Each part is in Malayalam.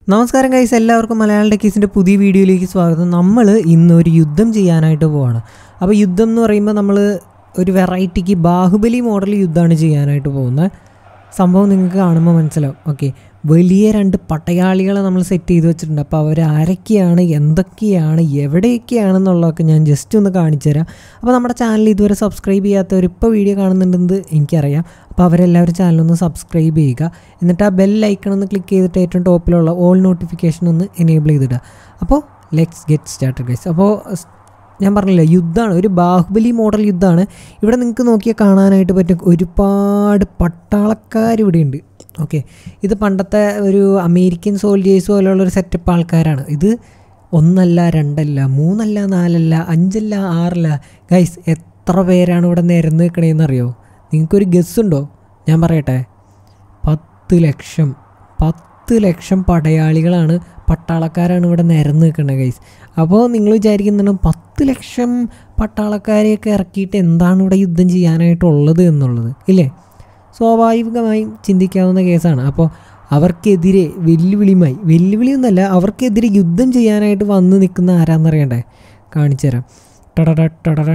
നമസ്കാരം കൈസ് എല്ലാവർക്കും മലയാളം ടെക്കീസിൻ്റെ പുതിയ വീഡിയോയിലേക്ക് സ്വാഗതം നമ്മൾ ഇന്ന് ഒരു യുദ്ധം ചെയ്യാനായിട്ട് പോവാണ് അപ്പോൾ യുദ്ധം എന്ന് പറയുമ്പോൾ നമ്മൾ ഒരു വെറൈറ്റിക്ക് ബാഹുബലി മോഡൽ യുദ്ധമാണ് ചെയ്യാനായിട്ട് പോകുന്നത് സംഭവം നിങ്ങൾക്ക് കാണുമ്പോൾ മനസ്സിലാവും ഓക്കെ വലിയ രണ്ട് പടയാളികളെ നമ്മൾ സെറ്റ് ചെയ്ത് വെച്ചിട്ടുണ്ട് അപ്പോൾ അവർ ആരൊക്കെയാണ് എന്തൊക്കെയാണ് എവിടെയൊക്കെയാണെന്നുള്ളതൊക്കെ ഞാൻ ജസ്റ്റ് ഒന്ന് കാണിച്ചു തരാം അപ്പോൾ നമ്മുടെ ചാനൽ ഇതുവരെ സബ്സ്ക്രൈബ് ചെയ്യാത്തവർ ഇപ്പോൾ വീഡിയോ കാണുന്നുണ്ടെന്ന് എനിക്കറിയാം അപ്പോൾ അവരെല്ലാവരും ചാനലൊന്ന് സബ്സ്ക്രൈബ് ചെയ്യുക എന്നിട്ട് ആ ബെൽ ഐക്കൺ ഒന്ന് ക്ലിക്ക് ചെയ്തിട്ട് ഏറ്റവും ടോപ്പിലുള്ള ഓൾ നോട്ടിഫിക്കേഷൻ ഒന്ന് എനേബിൾ ചെയ്തിടുക അപ്പോൾ ലെറ്റ്സ് ഗെറ്റ് സ്റ്റാർട്ടഡ് ഗൈസ് അപ്പോൾ സ്- ഞാൻ പറഞ്ഞില്ല യുദ്ധമാണ് ഒരു ബാഹുബലി മോഡൽ യുദ്ധമാണ് ഇവിടെ നിങ്ങൾക്ക് നോക്കിയാൽ കാണാനായിട്ട് പറ്റും ഒരുപാട് പട്ടാളക്കാർ ഇവിടെയുണ്ട് ഓക്കെ ഇത് പണ്ടത്തെ ഒരു അമേരിക്കൻ സോൾജേഴ്സ് പോലെയുള്ള ഒരു സെറ്റപ്പ് ആൾക്കാരാണ് ഇത് ഒന്നല്ല രണ്ടല്ല മൂന്നല്ല നാലല്ല അഞ്ചല്ല ആറല്ല ഗൈസ് എത്ര പേരാണ് ഇവിടെ നിരന്ന് നിൽക്കണേന്ന് അറിയോ നിങ്ങൾക്കൊരു ഗസ് ഉണ്ടോ ഞാൻ പറയട്ടെ പത്ത് ലക്ഷം പത്ത് ലക്ഷം പടയാളികളാണ് പട്ടാളക്കാരാണ് ഇവിടെ നിരന്ന് നിൽക്കുന്നത് ഗൈസ് അപ്പോൾ നിങ്ങൾ വിചാരിക്കുന്നുണ്ട് പത്ത് ലക്ഷം പട്ടാളക്കാരെയൊക്കെ ഇറക്കിയിട്ട് എന്താണ് ഇവിടെ യുദ്ധം ചെയ്യാനായിട്ടുള്ളത് എന്നുള്ളത് ഇല്ലേ സ്വാഭാവികമായും ചിന്തിക്കാവുന്ന കേസാണ് അപ്പോൾ അവർക്കെതിരെ വെല്ലുവിളിയുമായി വെല്ലുവിളിയൊന്നുമല്ല അവർക്കെതിരെ യുദ്ധം ചെയ്യാനായിട്ട് വന്ന് നിൽക്കുന്ന ആരാന്നറിയണ്ടേ കാണിച്ചു തരാം ടടട ടടട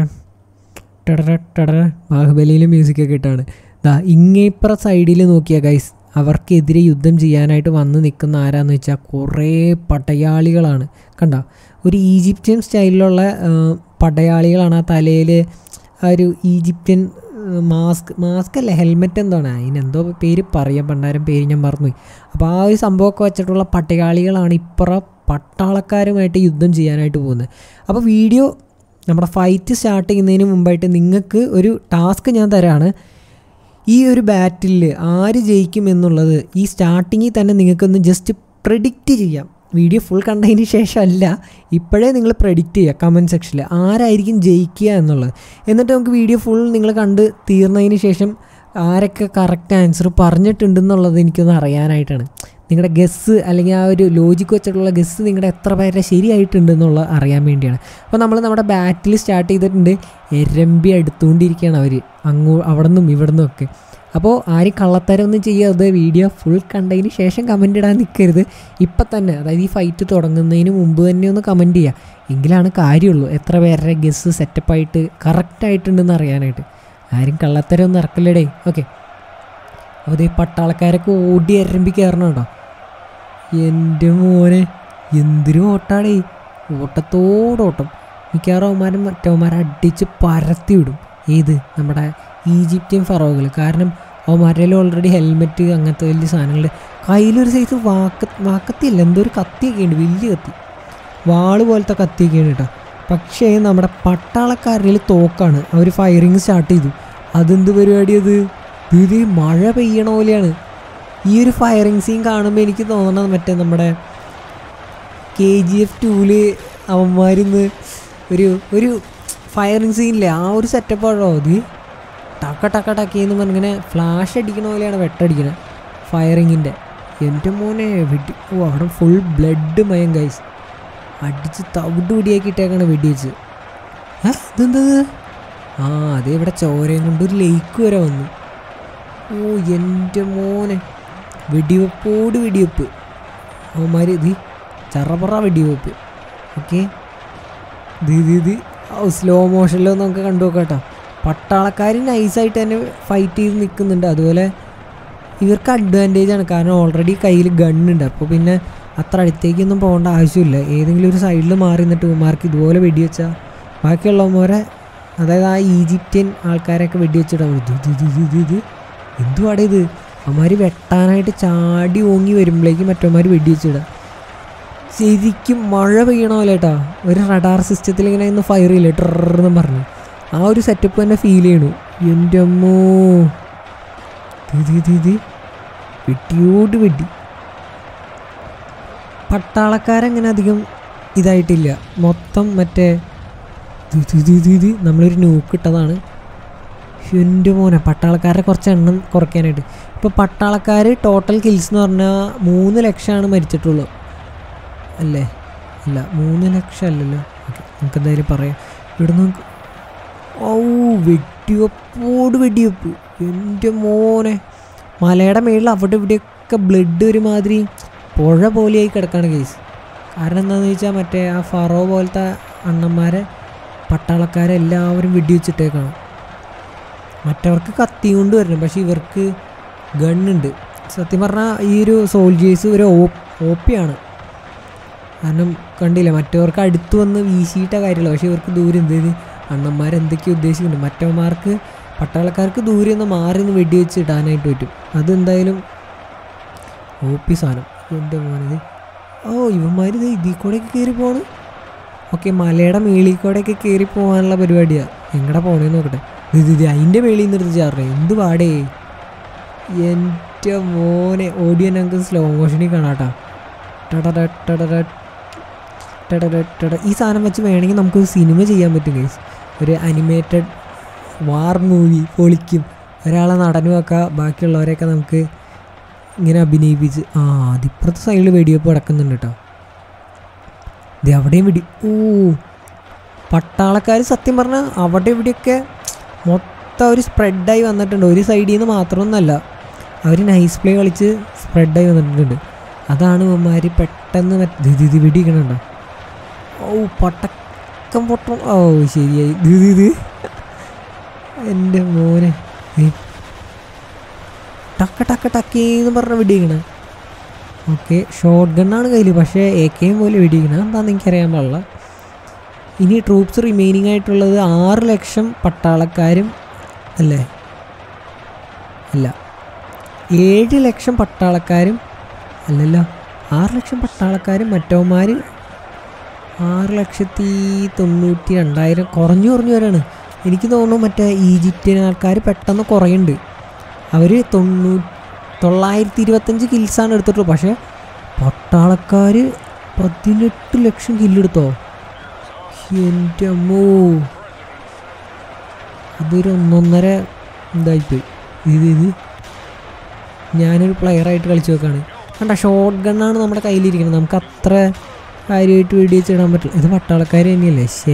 ടടട ടടട ബാഹുബലിയിലെ മ്യൂസിക്കൊക്കെ ഇട്ടാണ് ദാ ഇങ്ങേപ്പുറ സൈഡിൽ നോക്കിയ ഗൈസ് അവർക്കെതിരെ യുദ്ധം ചെയ്യാനായിട്ട് വന്ന് നിൽക്കുന്ന ആരാന്ന് വെച്ചാൽ കുറേ പടയാളികളാണ് കണ്ട ഒരു ഈജിപ്ഷ്യൻ സ്റ്റൈലിലുള്ള ആ, പടയാളികളാണ് ആ തലയിൽ ആ ഒരു ഈജിപ്ഷ്യൻ മാസ്ക് മാസ്ക് അല്ല ഹെൽമെറ്റ് എന്താണ് അതിനെന്തോ പേര് പറയാൻ പണ്ടാരം പേര് ഞാൻ മറന്നുപോയി അപ്പോൾ ആ ഒരു സംഭവമൊക്കെ വെച്ചിട്ടുള്ള പടയാളികളാണ് ഇപ്പുറ പട്ടാളക്കാരുമായിട്ട് യുദ്ധം ചെയ്യാനായിട്ട് പോകുന്നത് അപ്പോൾ വീഡിയോ നമ്മുടെ ഫൈറ്റ് സ്റ്റാർട്ട് ചെയ്യുന്നതിന് മുമ്പായിട്ട് നിങ്ങൾക്ക് ഒരു ടാസ്ക് ഞാൻ തരാണ് ഈ ഒരു ബാറ്റിൽ ആര് ജയിക്കും എന്നുള്ളത് ഈ സ്റ്റാർട്ടിങ്ങിൽ തന്നെ നിങ്ങൾക്കൊന്ന് ജസ്റ്റ് പ്രെഡിക്റ്റ് ചെയ്യാം വീഡിയോ ഫുൾ കണ്ടതിന് ശേഷം അല്ല ഇപ്പോഴേ നിങ്ങൾ പ്രെഡിക്റ്റ് ചെയ്യുക കമൻറ്റ് സെക്ഷനിൽ ആരായിരിക്കും ജയിക്കുക എന്നുള്ളത് എന്നിട്ട് നമുക്ക് വീഡിയോ ഫുൾ നിങ്ങൾ കണ്ട് തീർന്നതിന് ശേഷം ആരൊക്കെ കറക്റ്റ് ആൻസർ പറഞ്ഞിട്ടുണ്ടെന്നുള്ളത് എനിക്കൊന്ന് അറിയാനായിട്ടാണ് നിങ്ങളുടെ ഗസ്സ് അല്ലെങ്കിൽ ആ ഒരു ലോജിക്ക് വെച്ചിട്ടുള്ള ഗസ്സ് നിങ്ങളുടെ എത്ര പേരെ ശരിയായിട്ടുണ്ടെന്നുള്ള അറിയാൻ വേണ്ടിയാണ് അപ്പോൾ നമ്മൾ നമ്മുടെ ബാറ്റിൽ സ്റ്റാർട്ട് ചെയ്തിട്ടുണ്ട് എരമ്പി അടുത്തുകൊണ്ടിരിക്കുകയാണ് അവർ അങ്ങോ അവിടെ നിന്നും ഇവിടെ നിന്നും ഒക്കെ അപ്പോൾ ആരും കള്ളത്തരമൊന്നും ചെയ്യാതെ വീഡിയോ ഫുൾ കണ്ടതിന് ശേഷം കമൻ്റ് ഇടാൻ നിൽക്കരുത് ഇപ്പം തന്നെ അതായത് ഈ ഫൈറ്റ് തുടങ്ങുന്നതിന് മുമ്പ് തന്നെ ഒന്ന് കമൻറ്റ് ചെയ്യുക എങ്കിലാണ് കാര്യമുള്ളൂ എത്ര പേരുടെ ഗസ്സ് സെറ്റപ്പായിട്ട് കറക്റ്റായിട്ടുണ്ടെന്ന് അറിയാനായിട്ട് ആരും കള്ളത്തരമൊന്നും ഇറക്കല്ലേടേ ഓക്കെ അപ്പോൾ ഈ പട്ടാളക്കാരൊക്കെ ഓടി എരമ്പി കയറണുണ്ടോ എൻ്റെ മോനെ എന്തൊരു ഓട്ടാടേ ഓട്ടത്തോടോട്ടം മിക്കവാറും അവന്മാരും മറ്റവന്മാരെ അടിച്ച് പരത്തി വിടും ഏത് നമ്മുടെ ഈജിപ്ഷ്യൻ ഫറോകൾ കാരണം അവന്മാരുടെ ഓൾറെഡി ഹെൽമെറ്റ് അങ്ങനത്തെ വലിയ സാധനങ്ങൾ കയ്യിലൊരു സൈസ് വാക്ക വാക്കത്തിയല്ല എന്തോ ഒരു കത്തിയൊക്കെ ഉണ്ട് വലിയ കത്തി വാള് പോലത്തെ കത്തിയൊക്കെയാണ് കേട്ടോ പക്ഷേ നമ്മുടെ പട്ടാളക്കാരിൽ തോക്കാണ് അവർ ഫയറിങ് സ്റ്റാർട്ട് ചെയ്തു അതെന്ത് പരിപാടി അത് ഇത് മഴ പെയ്യണ പോലെയാണ് ഈ ഒരു ഫയറിങ് സീൻ കാണുമ്പോൾ എനിക്ക് തോന്നണത് മറ്റേ നമ്മുടെ കെ ജി എഫ് ടൂല് അവന്മാരിന്ന് ഒരു ഒരു ഫയറിങ് സീനില്ലേ ആ ഒരു സെറ്റപ്പാണോ അത് ടക്ക ടക്ക ടക്കേന്ന് പറഞ്ഞിങ്ങനെ ഫ്ലാഷ് അടിക്കണ പോലെയാണ് വെട്ടടിക്കണത് ഫയറിങ്ങിൻ്റെ എൻ്റെ മോനെ വെടി ഓ അവിടെ ഫുൾ ബ്ലഡ് മയം ഗൈസ് അടിച്ച് തവിട്ട് പിടിയാക്കിയിട്ടേക്കാണ് വെടി വെച്ച് ഏ ഇതെന്താ ഇത്? ആ അതേ ഇവിടെ ചോരയും കൊണ്ട് ഒരു ലേക്ക് വരെ വന്നു ഓ എൻ്റെ മോനെ വെടിവെപ്പോട് വെടിവെപ്പ് അവന്മാർ ഇത് ചറപറ വെടിവെപ്പ് ഓക്കെ ഇത് ഇത് ഇത് ഓ സ്ലോ മോഷനിലോ നമുക്ക് കണ്ടു നോക്കാം കേട്ടോ പട്ടാളക്കാർ നൈസായിട്ട് തന്നെ ഫൈറ്റ് ചെയ്ത് നിൽക്കുന്നുണ്ട് അതുപോലെ ഇവർക്ക് അഡ്വാൻറ്റേജ് ആണ് കാരണം ഓൾറെഡി കയ്യിൽ ഗണ്ണുണ്ട് അപ്പോൾ പിന്നെ അത്ര അടുത്തേക്കൊന്നും പോകേണ്ട ആവശ്യമില്ല ഏതെങ്കിലും ഒരു സൈഡിൽ മാറി നിന്നിട്ട് ഇവന്മാർക്ക് ഇതുപോലെ വെടിവെച്ചാൽ ബാക്കിയുള്ളവന്മാരെ അതായത് ആ ഈജിപ്ഷ്യൻ ആൾക്കാരൊക്കെ വെടിവെച്ചിടാൻ ഇത് ഇത് ഇത് ഇത് ഇത് ഇത് എന്തുവാടേ ഇത് അവന്മാർ വെട്ടാനായിട്ട് ചാടി ഓങ്ങി വരുമ്പോഴേക്കും മറ്റവന്മാർ വെടിവെച്ചിടുക ശരിക്കും മഴ പെയ്യണ പോലെ കേട്ടോ ഒരു റഡാർ സിസ്റ്റത്തിൽ ഇങ്ങനെ ഒന്ന് ഫയർ ചെയ്യില്ലേ ട്രെന്ന് പറഞ്ഞു ആ ഒരു സെറ്റപ്പ് തന്നെ ഫീൽ ചെയ്യണു എൻ്റെ അമ്മോ ഇത് ഇത് ഇത് വെട്ടിയോട് വെട്ടി പട്ടാളക്കാരങ്ങനെ അധികം ഇതായിട്ടില്ല മൊത്തം മറ്റേ ഇത് ഇത് ഇത് ഇത് നമ്മളൊരു നൂക്ക് ഇട്ടതാണ് എൻ്റെ മോനെ പട്ടാളക്കാരെ കുറച്ച് എണ്ണം കുറയ്ക്കാനായിട്ട് ഇപ്പോൾ പട്ടാളക്കാർ ടോട്ടൽ കിൽസ് എന്ന് പറഞ്ഞാൽ മൂന്ന് ലക്ഷമാണ് മരിച്ചിട്ടുള്ളൂ അല്ലേ അല്ല മൂന്ന് ലക്ഷം അല്ലല്ലോ ഓക്കെ നമുക്ക് എന്തായാലും പറയാം ഇവിടെ നമുക്ക് ഔ വെടിവെപ്പോട് വെടിവെപ്പ് എൻ്റെ മോനെ മലയുടെ മേളിൽ അവിടെ ഇവിടെയൊക്കെ ബ്ലഡ് ഒരുമാതിരി പുഴ പോലെയായി കിടക്കാണ് കേസ് കാരണം എന്താണെന്ന് വെച്ചാൽ മറ്റേ ആ ഫറോ പോലത്തെ അണ്ണന്മാരെ പട്ടാളക്കാരെ എല്ലാവരും വെടിവെച്ചിട്ടേക്കാണ് മറ്റവർക്ക് കത്തി കൊണ്ട് വരണം പക്ഷേ ഇവർക്ക് ഗണ്ണുണ്ട് സത്യം പറഞ്ഞാൽ ഈ ഒരു സോൾജേഴ്സ് ഒരു ഒ പി ആണ് കാരണം കണ്ടില്ല മറ്റവർക്ക് അടുത്ത് വന്ന് വീശിയിട്ട കാര്യമില്ല പക്ഷേ ഇവർക്ക് ദൂരെ എന്ത് ചെയ്ത് അണ്ണന്മാർ എന്തൊക്കെയോ ഉദ്ദേശിക്കുന്നുണ്ട് മറ്റവന്മാർക്ക് പട്ടാളക്കാർക്ക് ദൂരെ ഒന്ന് മാറി നിന്ന് വെടിവെച്ച് ഇടാനായിട്ട് പറ്റും അതെന്തായാലും ഒ പി സാധനം എൻ്റെ മോനത് ഓ ഇവന്മാർ ഇത് ഇതിൽ കൂടെയൊക്കെ കയറി പോണ് ഓക്കെ മലയുടെ മേളിൽ കൂടെയൊക്കെ കയറി പോകാനുള്ള പരിപാടിയാണ് എങ്ങടെ പോണേന്ന് നോക്കട്ടെ ഇത് ഇത് അതിൻ്റെ മേളിൽ നിന്ന് എടുത്ത് ചാറേ എന്ത് പാടേ എൻ്റെ മോനെ ഓഡിയോ ഞങ്ങൾക്ക് സ്ലോ മോഷനിൽ കാണാട്ടാ ടടട ടടട ടടട ടട. ഈ സാധനം വെച്ച് വേണമെങ്കിൽ നമുക്ക് സിനിമ ചെയ്യാൻ പറ്റും ഗൈസ് ഒരു അനിമേറ്റഡ് വാർ മൂവി പൊളിക്കും ഒരാളെ നടനും ആക്കാം ബാക്കിയുള്ളവരെയൊക്കെ നമുക്ക് ഇങ്ങനെ അഭിനയിപ്പിച്ച് ആ അതിപ്പുറത്തെ സൈഡിൽ വെടിവെപ്പ് കിടക്കുന്നുണ്ട് കേട്ടോ ഇത് അവിടെയും വെടി ഓ പട്ടാളക്കാർ സത്യം പറഞ്ഞാൽ അവിടെ ഇവിടെയൊക്കെ മൊത്തം ഒരു സ്പ്രെഡായി വന്നിട്ടുണ്ട് ഒരു സൈഡിൽ നിന്ന് മാത്രമൊന്നുമല്ല അവർ നൈസ് പ്ലേ കളിച്ച് സ്പ്രെഡായി വന്നിട്ടുണ്ട് അതാണ് ഇവന്മാർ പെട്ടെന്ന് മറ്റേ ഇത് ഇത് വെടിക്കണുണ്ടോ ഓ പട്ടക്കം പൊട്ടം ഓ ശരിയായി ഇത് ഇത് ഇത് എൻ്റെ മോനെ ഏ. ടക്ക ടക്ക ടക്കേന്ന് പറഞ്ഞ വെടിയിക്കണ ഓക്കെ ഷോർട്ട് ഗണ്ണാണ് കയ്യിൽ പക്ഷേ എ കെയും പോലെ വെടിയിക്കണ എന്താണെന്ന് എനിക്കറിയാൻ പാടില്ല ഇനി ട്രൂപ്സ് റിമൈനിങ് ആയിട്ടുള്ളത് ആറ് ലക്ഷം പട്ടാളക്കാരും അല്ലേ അല്ല ഏഴ് ലക്ഷം പട്ടാളക്കാരും അല്ലല്ലോ ആറ് ലക്ഷം പട്ടാളക്കാരും മറ്റവന്മാർ ആറ് ലക്ഷത്തി തൊണ്ണൂറ്റി രണ്ടായിരം കുറഞ്ഞു കുറഞ്ഞു വരാണ് എനിക്ക് തോന്നുന്നു മറ്റേ ഈജിപ്ഷ്യൻ ആൾക്കാർ പെട്ടെന്ന് കുറയുന്നുണ്ട് അവർ തൊണ്ണൂ തൊള്ളായിരത്തി ഇരുപത്തഞ്ച് കിൽസാണ് എടുത്തിട്ടുള്ളൂ പക്ഷേ പട്ടാളക്കാർ പതിനെട്ട് ലക്ഷം കില്ലെടുത്തോ എൻ്റെ അമ്മോ ഇതൊരു ഒന്നൊന്നര ഇതായിപ്പോയി ഇത് ഇത് ഞാനൊരു പ്ലെയറായിട്ട് കളിച്ച് നോക്കാണ് കണ്ട ഷോർട്ട് ഗണ്ണാണ് നമ്മുടെ കയ്യിലിരിക്കുന്നത് നമുക്ക് അത്ര കാര്യമായിട്ട് വെടിവെച്ച് ഇടാൻ പറ്റില്ല ഇത് പട്ടാളക്കാർ തന്നെയല്ലേ ശേ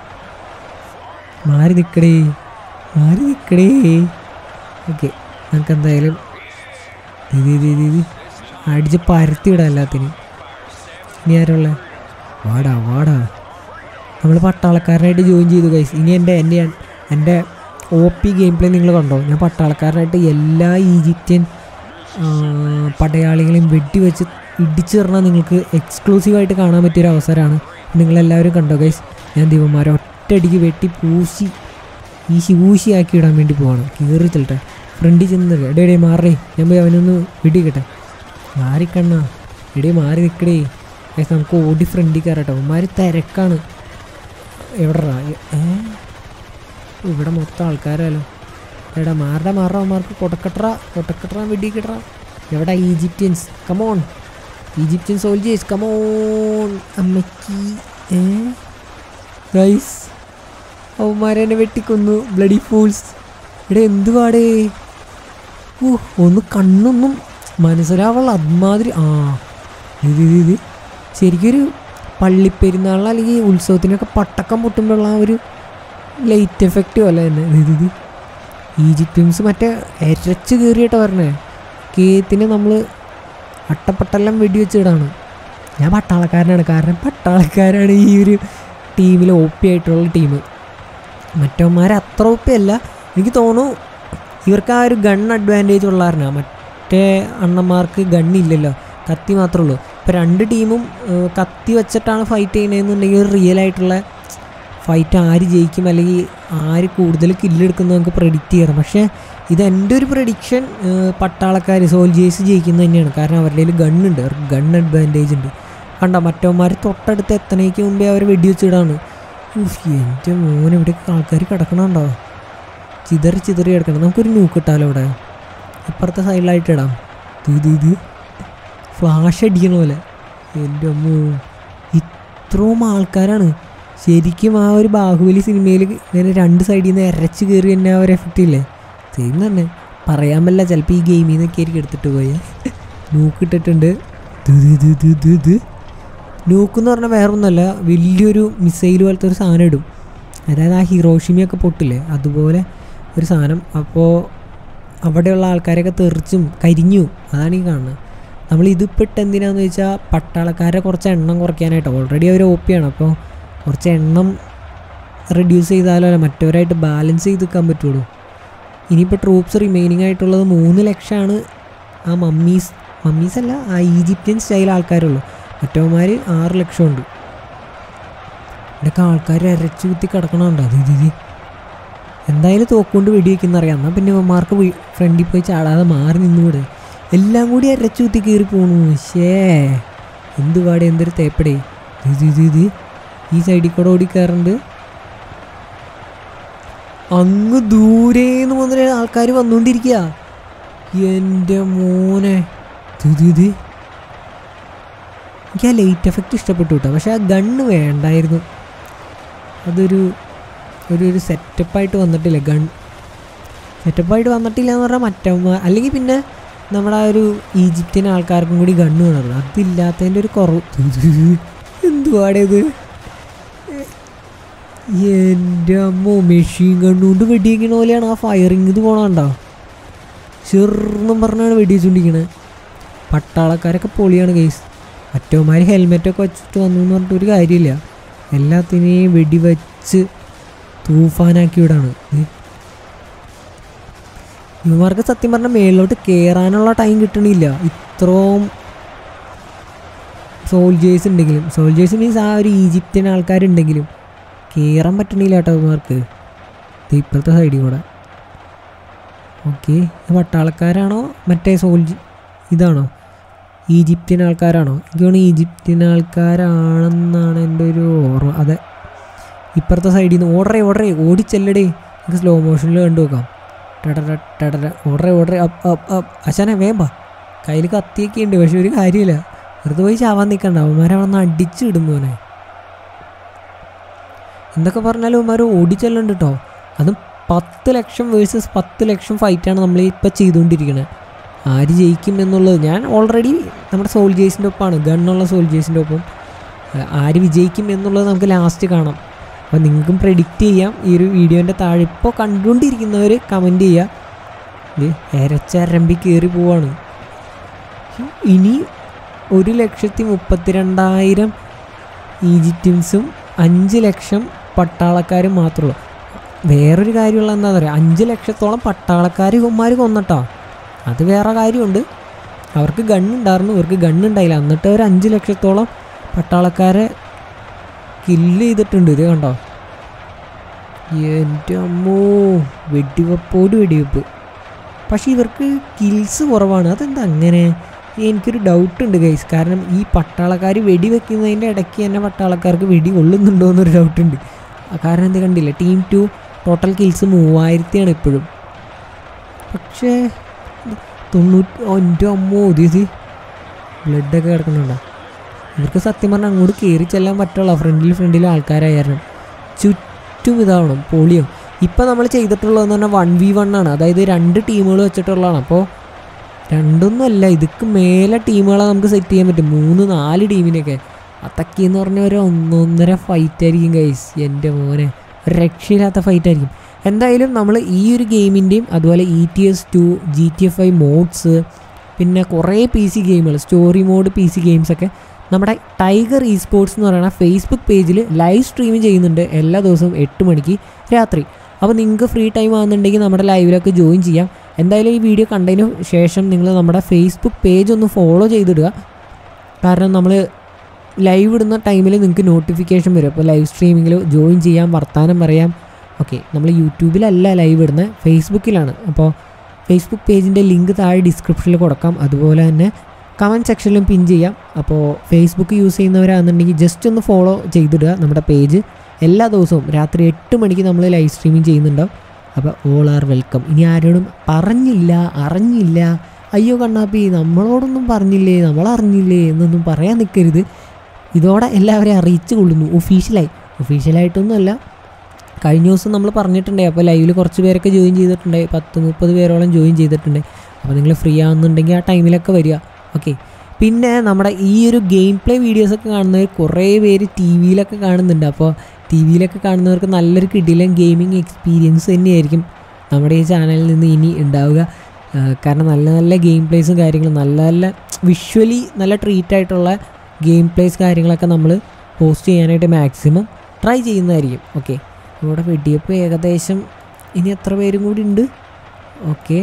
മാറി നിൽക്കടേ മാറി നിൽക്കടേ ഓക്കെ നമുക്ക് എന്തായാലും ഇത് ഇത് ഇത് ഇത് അടിച്ച് പരത്തി വിടാം എല്ലാത്തിനും ഇനി ആരുള്ള വാടാ വാടാ നമ്മൾ പട്ടാളക്കാരനായിട്ട് ജോയിൻ ചെയ്തു കൈസ് ഇനി എൻ്റെ എൻ്റെ എൻ്റെ ഒ പി ഗെയിം പ്ലേ നിങ്ങൾ കണ്ടോ ഞാൻ പട്ടാളക്കാരനായിട്ട് എല്ലാ ഈജിപ്ഷ്യൻ ആ, പടയാളികളെയും വെടിവെച്ച് ഇടിച്ചു തരണം നിങ്ങൾക്ക് എക്സ്ക്ലൂസീവായിട്ട് കാണാൻ പറ്റിയൊരു അവസരമാണ് നിങ്ങളെല്ലാവരും കണ്ടോ ഗൈസ് ഞാൻ ദൈവന്മാരെ ഒറ്റയടിക്ക് വെട്ടി പൂശി ഈശി ഊശിയാക്കി ഇടാൻ വേണ്ടി പോവാണ് കീറി ചെല്ലട്ടെ ഫ്രണ്ടിൽ ചെന്ന് എടേ എടേ മാറേ ഞാൻ പോയി അവനൊന്ന് വെടിക്കട്ടെ മാറിക്കണ്ണ എടേ മാറി നിൽക്കടേ ഗൈസ് നമുക്ക് ഓടി ഫ്രണ്ടിൽ കയറട്ടെ അവന്മാർ തിരക്കാണ് എവിടെടാ ഏ ഇവിടെ മൊത്തം ആൾക്കാരാലോ എടാ മാറട മാറ അവന്മാർക്ക് കൊടക്കട്ടറ കൊടക്കട്ടറ വെടിക്കട്ടറ എവിടെ Egyptians come on Egyptian soldiers come on അമ്മക്കി ഏ ഗൈസ് അവന്മാരെന്നെ വെട്ടിക്കൊന്നു ബ്ലഡി ഫൂൾസ് ഇവിടെ എന്ത് പാടേ ഓ ഒന്ന് കണ്ണൊന്നും മനസ്സിലാവുള്ള അതുമാതിരി ആ ഇത് ഇത് ഇത് ശരിക്കൊരു പള്ളിപ്പെരുന്നാളിന് അല്ലെങ്കിൽ ഉത്സവത്തിനൊക്കെ പട്ടക്കം പൊട്ടുമ്പോഴുള്ള ആ ഒരു ലൈറ്റ് എഫക്റ്റ് പോലെ തന്നെ ഇത് ഇത് ഈജിപ്ഷ്യൻസ് മറ്റേ എരച്ച് കയറിയിട്ടാണ് പറഞ്ഞേ കേത്തിന് നമ്മൾ അട്ടപ്പട്ടെല്ലാം വെടിവെച്ചിടാണ് ഞാൻ പട്ടാളക്കാരനാണ് കാരണം പട്ടാളക്കാരാണ് ഈ ഒരു ടീമിൽ ഒ പി ആയിട്ടുള്ള ടീം മറ്റവന്മാർ അത്ര ഒ പി അല്ല എനിക്ക് തോന്നുന്നു ഇവർക്ക് ആ ഒരു ഗൺ അഡ്വാൻറ്റേജ് ഉള്ളായിരുന്നാ മറ്റേ അണ്ണന്മാർക്ക് ഗണ്ണില്ലല്ലോ കത്തി മാത്രമേ ഉള്ളൂ ഇപ്പോൾ രണ്ട് ടീമും ഏഹ്, കത്തി വെച്ചിട്ടാണ് ഫൈറ്റ് ചെയ്യണതെന്നുണ്ടെങ്കിൽ ഒരു റിയൽ ആയിട്ടുള്ള ഫൈറ്റ് ആര് ജയിക്കും അല്ലെങ്കിൽ ആര് കൂടുതൽ കില്ലെടുക്കുന്ന നമുക്ക് പ്രഡിക്റ്റ് ചെയ്യണം പക്ഷേ ഇത് എൻ്റെ ഒരു പ്രഡിക്ഷൻ പട്ടാളക്കാർ സോൾജേഴ്സ് ജയിക്കുന്നത് തന്നെയാണ് കാരണം അവരുടെ കയ്യിൽ ഗണ്ണുണ്ട് അവർക്ക് ഗൺ അഡ്വാൻറ്റേജ് ഉണ്ട് കണ്ട മറ്റവന്മാർ തൊട്ടടുത്ത് എത്തണേക്ക് മുമ്പേ അവർ വെടിവെച്ചിടാണ് ഉഫ്, എൻ്റെ മോൻ ഇവിടെ ആൾക്കാർ കിടക്കണുണ്ടോ ചിതറി ചിതറി കിടക്കണം നമുക്കൊരു ന്യൂക്ക് ഇട്ടാലോ ഇവിടെ ഇപ്പുറത്തെ സൈഡിലായിട്ട് ഇടാം ഇത് ഇത് ഫ്ലാഷ് അടിക്കണ പോലെ എൻ്റെ അമ്മോ ഇത്രയും ആൾക്കാരാണ് ശരിക്കും ആ ഒരു ബാഹുബലി സിനിമയിൽ ഇങ്ങനെ രണ്ട് സൈഡിൽ നിന്ന് ഇരച്ച് കയറി തന്നെ ആ ഒരു എഫക്റ്റ് ഇല്ലേ സെയിം തന്നെ പറയാൻ പറ്റില്ല ചിലപ്പോൾ ഈ ഗെയിമിൽ നിന്നൊക്കെ ആയിരിക്കും എടുത്തിട്ട് പോയേ നൂക്ക് ഇട്ടിട്ടുണ്ട് ഇത് ഇത് ഇത് ഇത് ഇത് നൂക്ക് എന്ന് പറഞ്ഞാൽ വേറൊന്നുമല്ല വലിയൊരു മിസൈൽ പോലത്തെ ഒരു സാധനം ഇടും അതായത് ആ ഹിറോഷിമയൊക്കെ പൊട്ടില്ലേ അതുപോലെ ഒരു സാധനം അപ്പോൾ അവിടെയുള്ള ആൾക്കാരെയൊക്കെ തെറിച്ചും കരിഞ്ഞു അതാണ് ഈ കാണുന്നത് നമ്മൾ ഇതിപ്പോൾ ഇട്ട് എന്തിനാന്ന് വെച്ചാൽ പട്ടാളക്കാരെ കുറച്ച് എണ്ണം കുറയ്ക്കാനായിട്ട് ഓൾറെഡി അവർ ഒ ആണ് അപ്പോൾ കുറച്ച് എണ്ണം റെഡ്യൂസ് ചെയ്താലോ അല്ല മറ്റവരായിട്ട് ബാലൻസ് ചെയ്ത് നിൽക്കാൻ പറ്റുള്ളൂ ഇനിയിപ്പോൾ ട്രൂപ്സ് റിമൈനിങ് ആയിട്ടുള്ളത് മൂന്ന് ലക്ഷമാണ് ആ മമ്മീസ് മമ്മീസ് അല്ല ആ ഈജിപ്ഷ്യൻ സ്റ്റൈൽ ആൾക്കാരുള്ളൂ മറ്റവന്മാർ ആറ് ലക്ഷമുണ്ട് ഇവിടെയൊക്കെ ആൾക്കാർ അരച്ചു കുത്തി കിടക്കണമുണ്ട് അത് ഇത് ഇത് എന്തായാലും തോക്കുകൊണ്ട് വെടിവെക്കുന്ന അറിയാം എന്നാൽ പിന്നെ ഇവന്മാർക്ക് ഫ്രണ്ടിൽ പോയി ചാടാതെ മാറി നിന്നുകൂടെ എല്ലാം കൂടി അരച്ചു കുത്തി കയറി പോണു ഷേ എന്ത് പാടെ എന്തൊരു തേപ്പടേ ഇത് ഇത് ഇത് ഈ സൈഡിൽ കൂടെ ഓടി കയറുന്നുണ്ട് അങ്ങ് ദൂരേന്ന് മുതൽ ആൾക്കാർ വന്നുകൊണ്ടിരിക്കുക എൻ്റെ മോനെ ഇത് ഇത് ഇത് എനിക്ക് ആ ലൈറ്റ് എഫക്റ്റ് ഇഷ്ടപ്പെട്ടു കേട്ടോ പക്ഷെ ആ ഗണ്ണ് വേണ്ടായിരുന്നു അതൊരു ഒരു ഒരു സെറ്റപ്പായിട്ട് വന്നിട്ടില്ല ഗൺ സെറ്റപ്പായിട്ട് വന്നിട്ടില്ല എന്ന് പറഞ്ഞാൽ മറ്റമ്മ അല്ലെങ്കിൽ പിന്നെ നമ്മുടെ ആ ഒരു ഈജിപ്ഷ്യൻ ആൾക്കാർക്കും കൂടി ഗണ്ണ് വേണമല്ലോ അതില്ലാത്തതിൻ്റെ ഒരു കുറവ് എന്തുവാടേ ഇത് എൻ്റെ അമ്മോ മെഷീൻ കണ്ണുകൊണ്ട് വെടിവെക്കണ പോലെയാണ് ആ ഫയറിങ് ഇത് പോണണ്ടോ ചെറുന്നും പറഞ്ഞാണ് വെടിവെച്ചുകൊണ്ടിരിക്കണത് പട്ടാളക്കാരൊക്കെ പൊളിയാണ് കേസ് മറ്റവന്മാർ ഹെൽമെറ്റൊക്കെ വെച്ചിട്ട് വന്നു എന്ന് പറഞ്ഞിട്ട് ഒരു കാര്യമില്ല എല്ലാത്തിനെയും വെടിവെച്ച് തൂഫാനാക്കി വിടാണ് ഇവന്മാർക്ക് സത്യം പറഞ്ഞാൽ മേളിലോട്ട് കയറാനുള്ള ടൈം കിട്ടണില്ല ഇത്രയും സോൾജേഴ്സ് ഉണ്ടെങ്കിലും സോൾജേഴ്സ് മീൻസ് ആ ഒരു ഈജിപ്ഷ്യൻ ആൾക്കാരുണ്ടെങ്കിലും കയറാൻ പറ്റണില്ല കേട്ടോ ഇവന്മാർക്ക് ഇപ്പോഴത്തെ സൈഡിൽ കൂടെ ഓക്കെ പട്ടാളക്കാരാണോ മറ്റേ സോൾജ് ഇതാണോ ഈജിപ്ഷ്യൻ ആൾക്കാരാണോ എനിക്ക് തോന്നുന്നു ഈജിപ്ഷ്യൻ ആൾക്കാരാണെന്നാണ് എൻ്റെ ഒരു ഓർമ്മ അതെ ഇപ്പുറത്തെ സൈഡിൽ നിന്ന് ഓടറേ ഓടറേ ഓടിച്ചെല്ലടേ എനിക്ക് സ്ലോ മോഷനിൽ കണ്ടു നോക്കാം ടടര ടടര ഓടറേ ഓടറേ അപ്പ് അപ്പ് അപ്പ് അച്ഛനെ വേമ്പാ കയ്യിൽ കത്തിയൊക്കെ ഉണ്ട് പക്ഷെ ഒരു കാര്യമില്ല വെറുതെ പോയി ചാവാൻ നിൽക്കണ്ട അവന്മാരെ അവിടെ നിന്ന് അടിച്ച് ഇടുമ്പോനെ എന്തൊക്കെ പറഞ്ഞാലും അവന്മാർ ഓടിച്ചെല്ലുണ്ട് കേട്ടോ അതും പത്ത് ലക്ഷം വേഴ്സസ് പത്ത് ലക്ഷം ഫൈറ്റാണ് നമ്മൾ ഇപ്പോൾ ചെയ്തുകൊണ്ടിരിക്കുന്നത് ആര് ജയിക്കും എന്നുള്ളത് ഞാൻ ഓൾറെഡി നമ്മുടെ സോൾജേഴ്സിൻ്റെ ഒപ്പമാണ് ഗണ്ണുള്ള സോൾജേഴ്സിൻ്റെ ഒപ്പം അഹ് ആര് വിജയിക്കും എന്നുള്ളത് നമുക്ക് ലാസ്റ്റ് കാണാം അപ്പോൾ നിങ്ങൾക്കും പ്രെഡിക്റ്റ് ചെയ്യാം ഈ ഒരു വീഡിയോൻ്റെ താഴെ ഇപ്പോൾ കണ്ടുകൊണ്ടിരിക്കുന്നവർ കമൻറ്റ് ചെയ്യുക ഇത് എരച്ചരമ്പി കയറി പോവാണ് ഇനി ഒരു ലക്ഷത്തി മുപ്പത്തിരണ്ടായിരം ഈജിപ്ഷ്യൻസും അഞ്ച് ലക്ഷം പട്ടാളക്കാരും മാത്രമേ ഉള്ളൂ വേറൊരു കാര്യമുള്ള എന്താ പറയുക അഞ്ച് ലക്ഷത്തോളം പട്ടാളക്കാർ ഇവന്മാർ കൊന്നട്ടോ അത് വേറെ കാര്യമുണ്ട് അവർക്ക് ഗണ്ണുണ്ടായിരുന്നു ഇവർക്ക് ഗണ്ണുണ്ടായില്ല എന്നിട്ട് ഒരു അഞ്ച് ലക്ഷത്തോളം പട്ടാളക്കാരെ കില്ല് ചെയ്തിട്ടുണ്ട് ഇത് കണ്ടോ എൻ്റെ അമ്മോ വെടിവെപ്പോട് വെടിവെപ്പ് പക്ഷേ ഇവർക്ക് കിൽസ് കുറവാണ് അതെന്താ അങ്ങനെ എനിക്കൊരു ഡൗട്ട് ഉണ്ട് ഗൈസ് കാരണം ഈ പട്ടാളക്കാർ വെടി വെക്കുന്നതിൻ്റെ ഇടയ്ക്ക് തന്നെ പട്ടാളക്കാർക്ക് വെടി കൊള്ളുന്നുണ്ടോ എന്നൊരു ഡൗട്ട് ഉണ്ട് കാരണം എന്ത് കണ്ടില്ല ടീം ടു ടോട്ടൽ കിൽസ് മൂവായിരത്തിയാണ് ഇപ്പോഴും പക്ഷേ തൊണ്ണൂറ്റി എൻ്റെ അമ്മോ ഇത് ബ്ലഡൊക്കെ കിടക്കുന്നുണ്ടോ ഇവർക്ക് സത്യം പറഞ്ഞാൽ അങ്ങോട്ട് കയറി ചെല്ലാൻ പറ്റുള്ള ഫ്രണ്ടിൽ ഫ്രണ്ടിൽ ആൾക്കാരായിരുന്നു ചുറ്റും ഇതാവണം പോളിയോ ഇപ്പം നമ്മൾ ചെയ്തിട്ടുള്ളതെന്ന് പറഞ്ഞാൽ വൺ വി വൺ ആണ് അതായത് രണ്ട് ടീമുകൾ വെച്ചിട്ടുള്ളതാണ് അപ്പോൾ രണ്ടൊന്നുമല്ല ഇതൊക്കെ മേലെ ടീമുകളെ നമുക്ക് സെറ്റ് ചെയ്യാൻ പറ്റും മൂന്ന് നാല് ടീമിനെയൊക്കെ അതൊക്കെ എന്ന് പറഞ്ഞാൽ ഒരു ഒന്നൊന്നര ഫൈറ്റ് ആയിരിക്കും ഗൈസ് എൻ്റെ മോനെ ഒരു രക്ഷയില്ലാത്ത ഫൈറ്റ് ആയിരിക്കും എന്തായാലും നമ്മൾ ഈ ഒരു ഗെയിമിൻ്റെയും അതുപോലെ E T S two G T F I mods പിന്നെ കുറേ പി സി ഗെയിമുകൾ സ്റ്റോറി മോഡ് പി സി ഗെയിംസൊക്കെ നമ്മുടെ ടൈഗർ ഇ സ്പോർട്സ് എന്ന് പറയുന്ന ഫേസ്ബുക്ക് പേജിൽ ലൈവ് സ്ട്രീം ചെയ്യുന്നുണ്ട് എല്ലാ ദിവസവും എട്ട് മണിക്ക് രാത്രി അപ്പോൾ നിങ്ങൾക്ക് ഫ്രീ ടൈം ആകുന്നുണ്ടെങ്കിൽ നമ്മുടെ ലൈവിലൊക്കെ ജോയിൻ ചെയ്യാം എന്തായാലും ഈ വീഡിയോ കണ്ടതിന് ശേഷം നിങ്ങൾ നമ്മുടെ ഫേസ്ബുക്ക് പേജ് ഒന്ന് ഫോളോ ചെയ്തിടുക കാരണം നമ്മൾ ലൈവ് ഇടുന്ന ടൈമിൽ നിങ്ങൾക്ക് നോട്ടിഫിക്കേഷൻ വരും അപ്പോൾ ലൈവ് സ്ട്രീമിങ്ങിൽ ജോയിൻ ചെയ്യാം വർത്തമാനം പറയാം ഓക്കെ നമ്മൾ യൂട്യൂബിലല്ല ലൈവ് ഇടുന്നത് ഫേസ്ബുക്കിലാണ് അപ്പോൾ ഫേസ്ബുക്ക് പേജിൻ്റെ ലിങ്ക് താഴെ ഡിസ്ക്രിപ്ഷനിൽ കൊടുക്കാം അതുപോലെ തന്നെ കമൻറ്റ് സെക്ഷനിലും പിൻ ചെയ്യാം അപ്പോൾ ഫേസ്ബുക്ക് യൂസ് ചെയ്യുന്നവരാണെന്നുണ്ടെങ്കിൽ ജസ്റ്റ് ഒന്ന് ഫോളോ ചെയ്തിടുക നമ്മുടെ പേജ് എല്ലാ ദിവസവും രാത്രി എട്ട് മണിക്ക് നമ്മൾ ലൈവ് സ്ട്രീമിംഗ് ചെയ്യുന്നുണ്ടാവും അപ്പോൾ ഓൾ ആർ വെൽക്കം ഇനി ആരോടും പറഞ്ഞില്ല അറിഞ്ഞില്ല അയ്യോ കണ്ണാപ്പി നമ്മളോടൊന്നും പറഞ്ഞില്ലേ നമ്മൾ അറിഞ്ഞില്ലേ എന്നൊന്നും പറയാൻ നിൽക്കരുത് ഇതോടെ എല്ലാവരെയും അറിയിച്ചു കൊള്ളുന്നു ഒഫീഷ്യലായി ഒഫീഷ്യലായിട്ടൊന്നുമല്ല കഴിഞ്ഞ ദിവസം നമ്മൾ പറഞ്ഞിട്ടുണ്ടായി അപ്പോൾ ലൈവിൽ കുറച്ച് പേരൊക്കെ ജോയിൻ ചെയ്തിട്ടുണ്ടായി പത്ത് മുപ്പത് പേരോളം ജോയിൻ ചെയ്തിട്ടുണ്ട് അപ്പോൾ നിങ്ങൾ ഫ്രീ ആവുന്നുണ്ടെങ്കിൽ ആ ടൈമിലൊക്കെ വരിക ഓക്കെ പിന്നെ നമ്മുടെ ഈ ഒരു ഗെയിം പ്ലേ വീഡിയോസൊക്കെ കാണുന്നവർ കുറേ പേര് ടി വിയിലൊക്കെ കാണുന്നുണ്ട് അപ്പോൾ ടി വിയിലൊക്കെ കാണുന്നവർക്ക് നല്ലൊരു കിടിലൻ ഗെയിമിംഗ് എക്സ്പീരിയൻസ് തന്നെയായിരിക്കും നമ്മുടെ ഈ ചാനലിൽ നിന്ന് ഇനി ഉണ്ടാവുക ആ, കാരണം നല്ല നല്ല ഗെയിം പ്ലേസും കാര്യങ്ങളും നല്ല നല്ല വിഷ്വലി നല്ല ട്രീറ്റ് ആയിട്ടുള്ള ഗെയിം പ്ലേസ് കാര്യങ്ങളൊക്കെ നമ്മൾ പോസ്റ്റ് ചെയ്യാനായിട്ട് മാക്സിമം ട്രൈ ചെയ്യുന്നതായിരിക്കും ഓക്കെ ഇവിടെ വെടിയപ്പ് ഏകദേശം ഇനി എത്ര പേരും കൂടി ഉണ്ട് ഓക്കെ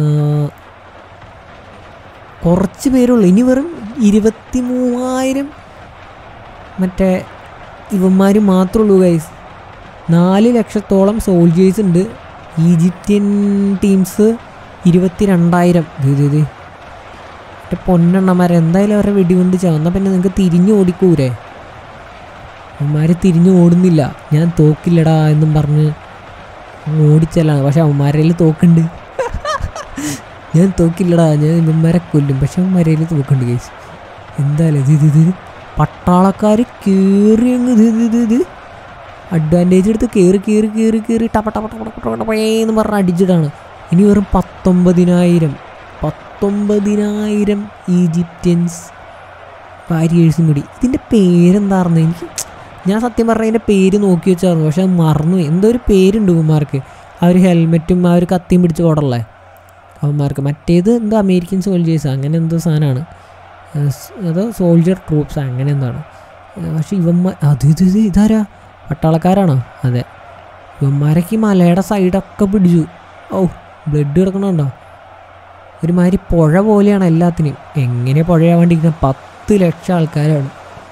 കുറച്ച് പേരുള്ളൂ ഇനി വെറും ഇരുപത്തി മൂവായിരം മറ്റേ ഇവന്മാർ മാത്രമേ ഉള്ളൂ ഗൈസ് നാല് ലക്ഷത്തോളം സോൾജേഴ്സ് ഉണ്ട് ഈജിപ്ഷ്യൻ ടീംസ് ഇരുപത്തി രണ്ടായിരം ഇത് ഇത് മറ്റേ പൊന്നെണ്ണമാർ എന്തായാലും അവരുടെ വെടികൊണ്ട് ചാവുന്ന പിന്നെ നിങ്ങൾക്ക് തിരിഞ്ഞു ഓടിക്കൂരേ അവന്മാർ തിരിഞ്ഞു ഓടുന്നില്ല ഞാൻ തോക്കില്ലടാ എന്നും പറഞ്ഞ് അങ്ങ് ഓടിച്ചല്ലാണ് പക്ഷെ അവന്മാരയിൽ തോക്കുണ്ട് ഞാൻ തോക്കില്ലടാ ഞാൻ ഇവന്മാരെ കൊല്ലും പക്ഷെ അവന്മാരയിൽ തോക്കുണ്ട് കേസ് എന്തായാലും ഇത് ഇത് ഇത് പട്ടാളക്കാർ കയറി അങ്ങ് ഇത് ഇത് ഇത് ഇത് അഡ്വാൻറ്റേജ് എടുത്ത് കയറി കയറി കയറി കയറി ടപ്പ ടപ്പ ടപ്പ ടപ്പ ടപ്പ എന്ന് പറഞ്ഞ് അടിച്ചിട്ടാണ് ഇനി വെറും പത്തൊമ്പതിനായിരം പത്തൊമ്പതിനായിരം ഈജിപ്ഷ്യൻസ് വാരിയേഴ്സും കൂടി ഇതിൻ്റെ പേരെന്തായിരുന്നു എനിക്ക് ഞാൻ സത്യം പറഞ്ഞാൽ അതിൻ്റെ പേര് നോക്കി വെച്ചായിരുന്നു പക്ഷെ അത് മറന്നു എന്തോ ഒരു പേരുണ്ട് ഇവന്മാർക്ക് ആ ഒരു ഹെൽമെറ്റും ആ ഒരു കത്തിയും പിടിച്ച് ഓടല്ലേ അവന്മാർക്ക് മറ്റേത് എന്തോ അമേരിക്കൻ സോൾജേഴ്സ് അങ്ങനെ എന്തോ സാധനമാണ് അതോ സോൾജർ ട്രൂപ്സ് അങ്ങനെ എന്താണ് പക്ഷെ ഇവന്മാർ അത് ഇത് ഇത് ഇതാരാ പട്ടാളക്കാരാണോ അതെ ഇവന്മാരൊക്കെ ഈ മലയുടെ സൈഡൊക്കെ പിടിച്ചു ഓ ബ്ലഡ് കിടക്കണുണ്ടോ ഒരുമാതിരി പുഴ പോലെയാണ് എല്ലാത്തിനും എങ്ങനെ പുഴയാവാണ്ടിരിക്കുന്നത് പത്ത് ലക്ഷം ആൾക്കാരാണ്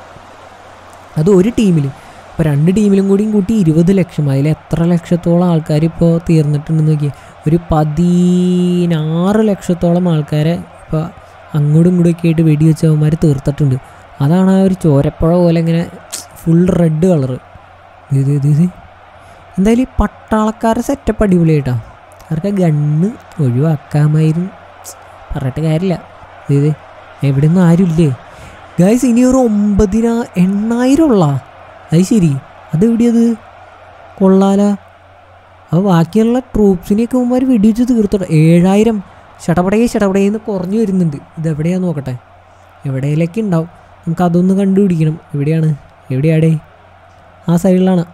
അത് ഒരു ടീമിൽ ഇപ്പോൾ രണ്ട് ടീമിലും കൂടിയും കൂട്ടി ഇരുപത് ലക്ഷം അതിൽ എത്ര ലക്ഷത്തോളം ആൾക്കാർ ഇപ്പോൾ തീർന്നിട്ടുണ്ടെന്ന് നോക്കി ഒരു പതിനാറ് ലക്ഷത്തോളം ആൾക്കാരെ ഇപ്പോൾ അങ്ങോട്ടും ഇങ്ങോട്ടും ഒക്കെ ആയിട്ട് വെടിവെച്ചവന്മാർ തീർത്തിട്ടുണ്ട് അതാണ് ആ ഒരു ചോരപ്പുഴ പോലെ ഇങ്ങനെ ഫുൾ റെഡ് കളറ് ഇത് ഇത് ഇത് എന്തായാലും ഈ പട്ടാളക്കാരുടെ സെറ്റപ്പ് അടിപൊളിയായിട്ടാ അവർക്ക് ഗണ്ണ് ഒഴിവാക്കാമായിരുന്നു പറഞ്ഞിട്ട് കാര്യമില്ല ഇത് എവിടെ നിന്നും ആരുമില്ലേ ഗായ്സ് ഇനി ഒരു ഒമ്പതിനാ എണ്ണായിരം ഉള്ള അത് ശരി അതെവിടെയത് കൊള്ളാല അപ്പോൾ ബാക്കിയുള്ള ട്രൂപ്സിനെയൊക്കെ ഉമ്മാർ വെടിവെച്ച് തീർത്തോട്ടെ ഏഴായിരം ചടപടയെ ചടപടയെന്ന് കുറഞ്ഞു വരുന്നുണ്ട് ഇതെവിടെയാന്ന് നോക്കട്ടെ എവിടെയിലൊക്കെ ഉണ്ടാവും നമുക്ക് അതൊന്ന് കണ്ടുപിടിക്കണം എവിടെയാണ് എവിടെയാടേ ആ സൈഡിലാണ്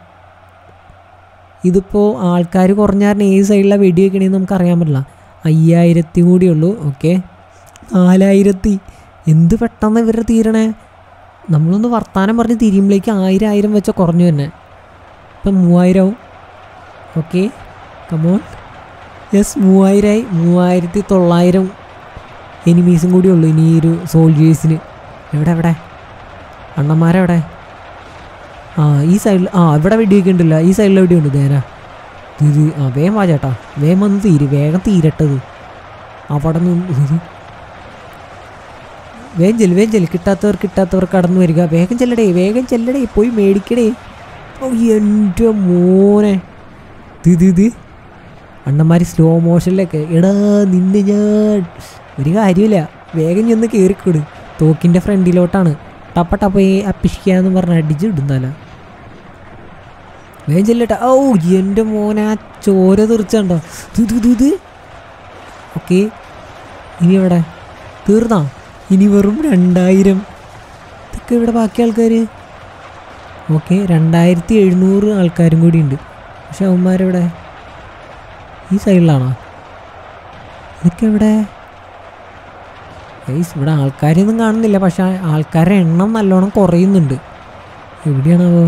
ഇതിപ്പോൾ ആൾക്കാർ കുറഞ്ഞാറിന് ഏത് സൈഡിലാണ് വെടി വെക്കണേന്ന് നമുക്ക് അറിയാൻ പറ്റില്ല അയ്യായിരത്തി കൂടിയേ ഉള്ളൂ ഓക്കെ നാലായിരത്തി എന്ത് പെട്ടെന്ന് ഇവരുടെ തീരണേ നമ്മളൊന്ന് വർത്താനം പറഞ്ഞ് തിരിയുമ്പോഴേക്ക് ആയിരം ആയിരം വെച്ച കുറഞ്ഞു തന്നെ ഇപ്പം മൂവായിരവും ഓക്കെ കമോൺ യെസ് മൂവായിരമായി മൂവായിരത്തി തൊള്ളായിരം എനിമീസും കൂടി ഉള്ളൂ ഇനി ഈ ഒരു സോൾജേഴ്സിന് എവിടെ എവിടെ അണ്ണന്മാരെവിടെ ആ ഈ സൈഡിൽ ആ ഇവിടെ വെടിയൊക്കെ ഉണ്ടല്ലോ ഈ സൈഡിൽ എവിടെയുണ്ട് നേരാ ഇത് ആ വേഗം വാ ചേട്ടാ വേഗം വന്ന് തീര് വേഗം തീരട്ടത് അവിടെ നിന്ന് ഇത് വേഗം ചെല്ല് വേഗം ചെല്ല് കിട്ടാത്തവർ കിട്ടാത്തവർ കടന്നു വരിക വേഗം ചെല്ലടേ വേഗം ചെല്ലടേ പോയി മേടിക്കടേ ഓ എൻ്റെ മോനെ ഇത് ഇത് അണ്ണന്മാർ സ്ലോ മോഷനിലൊക്കെ എടാ നിന്നെ ഞാൻ ഒരു കാര്യമില്ല വേഗം ചെന്ന് കയറിക്കൊട് തോക്കിൻ്റെ ഫ്രണ്ടിലോട്ടാണ് ടപ്പ ടപ്പയെ അപ്പിഷിക്കാന്ന് പറഞ്ഞ് അടിച്ച് ഇടുന്നല്ല വേഗം ചെല്ലട്ടെ ഓ എൻ്റെ മോനെ ആ ചോര തീർച്ചണ്ടോ ഇത് ഇത് ഇത് ഓക്കെ ഇനി എവിടെ തീർന്നാ ഇനി വെറും രണ്ടായിരം ഇതൊക്കെ ഇവിടെ ബാക്കി ആൾക്കാർ ഓക്കെ രണ്ടായിരത്തി എഴുന്നൂറ് ആൾക്കാരും കൂടി ഉണ്ട് പക്ഷെ അവന്മാരെവിടെ ഈ സൈഡിലാണോ ഇതൊക്കെ എവിടെ ഗൈസ് ഇവിടെ ആൾക്കാരെയൊന്നും കാണുന്നില്ല പക്ഷെ ആൾക്കാരുടെ എണ്ണം നല്ലോണം കുറയുന്നുണ്ട് എവിടെയാണാവോ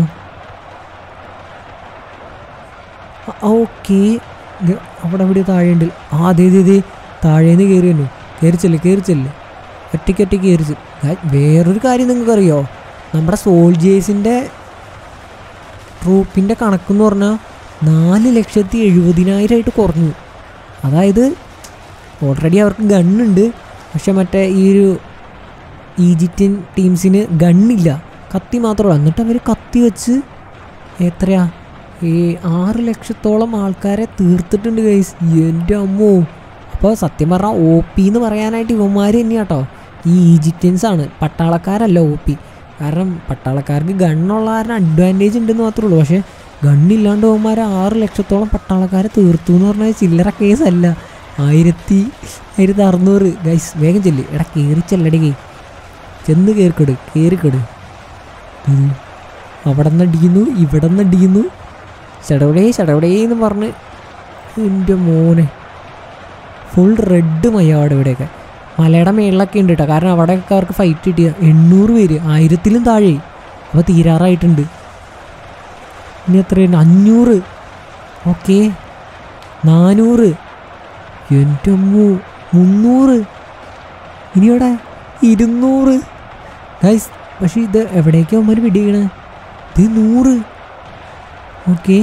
ഓക്കെ അവിടെ എവിടെ താഴെയുണ്ട് ആ അതെ അതെ അതെ താഴേന്ന് കയറി വന്നു കയറി ചെല്ല് കയറി ചെല്ല് ഒറ്റയ്ക്ക് ഒറ്റയ്ക്ക് കയറി ചെല്ല് ഗായ്, വേറൊരു കാര്യം നിങ്ങൾക്ക് അറിയോ നമ്മുടെ സോൾജേഴ്സിൻ്റെ ട്രൂപ്പിൻ്റെ കണക്കെന്ന് പറഞ്ഞാൽ നാല് ലക്ഷത്തി എഴുപതിനായിരമായിട്ട് കുറഞ്ഞു അതായത് ഓൾറെഡി അവർക്ക് ഗണ്ണുണ്ട് പക്ഷെ മറ്റേ ഈ ഒരു ഈജിപ്ഷ്യൻ ടീംസിന് ഗണ്ണില്ല കത്തി മാത്രമേ എന്നിട്ട് അവർ കത്തി വെച്ച് എത്രയാ ഈ ആറ് ലക്ഷത്തോളം ആൾക്കാരെ തീർത്തിട്ടുണ്ട് ഗൈസ് എൻ്റെ അമ്മോ അപ്പോൾ സത്യം പറഞ്ഞാൽ ഒ പി എന്ന് പറയാനായിട്ട് ഇവന്മാർ തന്നെയാട്ടോ ഈ ഈജിപ്ഷ്യൻസ് ആണ് പട്ടാളക്കാരല്ല ഒ പി കാരണം പട്ടാളക്കാർക്ക് ഗണ്ണുള്ള കാരണം അഡ്വാൻറ്റേജ് ഉണ്ടെന്ന് മാത്രമേ ഉള്ളൂ പക്ഷേ ഗണ്ണില്ലാണ്ട് ഇവന്മാർ ആറ് ലക്ഷത്തോളം പട്ടാളക്കാരെ തീർത്തു എന്ന് പറഞ്ഞാൽ ചില്ലറ കേസല്ല ആയിരത്തി ആയിരത്തി അറുന്നൂറ് ഗൈസ് വേഗം ചെല്ല് എടാ കയറി ചെല്ലടി കേ ചെന്ന് കയറിക്കൊട് കയറിക്കൊട് ഉം. അവിടെ നിന്ന് അടിക്കുന്നു ഇവിടെ നിന്ന് അടിക്കുന്നു ചടവടേ ചടവടേ എന്ന് പറഞ്ഞ് എൻ്റെ മോനെ ഫുൾ റെഡ് മയ്യാട് ഇവിടെയൊക്കെ മലയുടെ മേളിലൊക്കെ ഉണ്ട് കേട്ടോ കാരണം അവിടെയൊക്കെ അവർക്ക് ഫൈറ്റ് കിട്ടിയ എണ്ണൂറ് പേര് ആയിരത്തിലും താഴെ അപ്പോൾ തീരാറായിട്ടുണ്ട് ഇനി എത്രയുണ്ട് അഞ്ഞൂറ് ഓക്കെ നാനൂറ് എൻ്റെ അമ്മോ മുന്നൂറ് ഇനിയോടെ ഇരുന്നൂറ് ഗൈസ് പക്ഷേ ഇത് എവിടേക്കാ അവന്മാർ പിടിക്കണേ ഇത് നൂറ് ഓക്കെ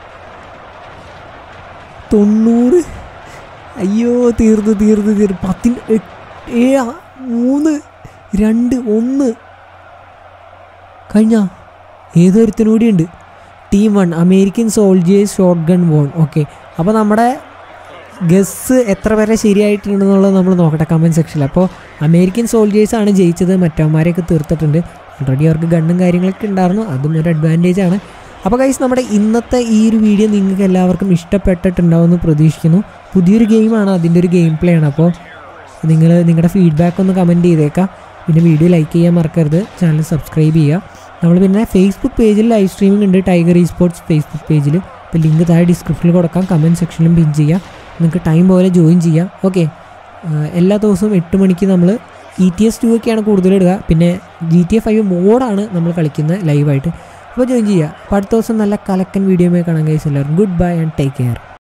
തൊണ്ണൂറ് അയ്യോ തീർന്നു തീർന്നു തീർന്നു പത്തിന് എട്ട് ഏ ആ, മൂന്ന് രണ്ട് ഒന്ന് കഴിഞ്ഞ ഏതൊരുത്തനും കൂടിയുണ്ട് team one American soldiers short gun won okay അപ്പോൾ നമ്മുടെ ഗസ് എത്ര പേരെ ശരിയായിട്ടുണ്ടെന്നുള്ളത് നമ്മൾ നോക്കട്ടെ കമൻറ്റ് സെക്ഷനിൽ അപ്പോൾ അമേരിക്കൻ സോൾജേഴ്സ് ആണ് ജയിച്ചത് മറ്റവന്മാരെയൊക്കെ തീർത്തിട്ടുണ്ട് ഓൾറെഡി അവർക്ക് ഗണ്ണും കാര്യങ്ങളൊക്കെ ഉണ്ടായിരുന്നു അതും ഒരു അഡ്വാൻറ്റേജ് ആണ് അപ്പോൾ കൈസ് നമ്മുടെ ഇന്നത്തെ ഈ ഒരു വീഡിയോ നിങ്ങൾക്ക് എല്ലാവർക്കും ഇഷ്ടപ്പെട്ടിട്ടുണ്ടാവുമെന്ന് പ്രതീക്ഷിക്കുന്നു പുതിയൊരു ഗെയിമാണ് അതിൻ്റെ ഒരു ഗെയിം പ്ലേ ആണ് അപ്പോൾ നിങ്ങൾ നിങ്ങളുടെ ഫീഡ്ബാക്ക് ഒന്ന് കമൻറ്റ് ചെയ്തേക്കാം പിന്നെ വീഡിയോ ലൈക്ക് ചെയ്യാൻ മറക്കരുത് ചാനൽ സബ്സ്ക്രൈബ് ചെയ്യുക നമ്മൾ പിന്നെ ഫേസ്ബുക്ക് പേജിൽ ലൈവ് സ്ട്രീമിംഗ് ഉണ്ട് ടൈഗർ ഇ സ്പോർട്സ് ഫേസ്ബുക്ക് പേജിൽ ഇപ്പോൾ ലിങ്ക് താഴെ ഡിസ്ക്രിപ്ഷനിൽ കൊടുക്കാം കമൻറ്റ് സെക്ഷനിലും പിൻ ചെയ്യാം നിങ്ങൾക്ക് ടൈം പോലെ ജോയിൻ ചെയ്യാം ഓക്കെ എല്ലാ ദിവസവും എട്ട് മണിക്ക് നമ്മൾ ഇ ടി എസ് ടു ഒക്കെയാണ് കൂടുതൽ ഇടുക പിന്നെ ജി ടി എ ഫൈവ് മോഡാണ് നമ്മൾ കളിക്കുന്നത് ലൈവായിട്ട് അപ്പോൾ ജോയിൻ ചെയ്യുക അപ്പോൾ അടുത്ത ദിവസം നല്ല കലക്കൻ വീഡിയോയുമായി കാണാൻ കഴിച്ചു എല്ലാവരും good bye and take care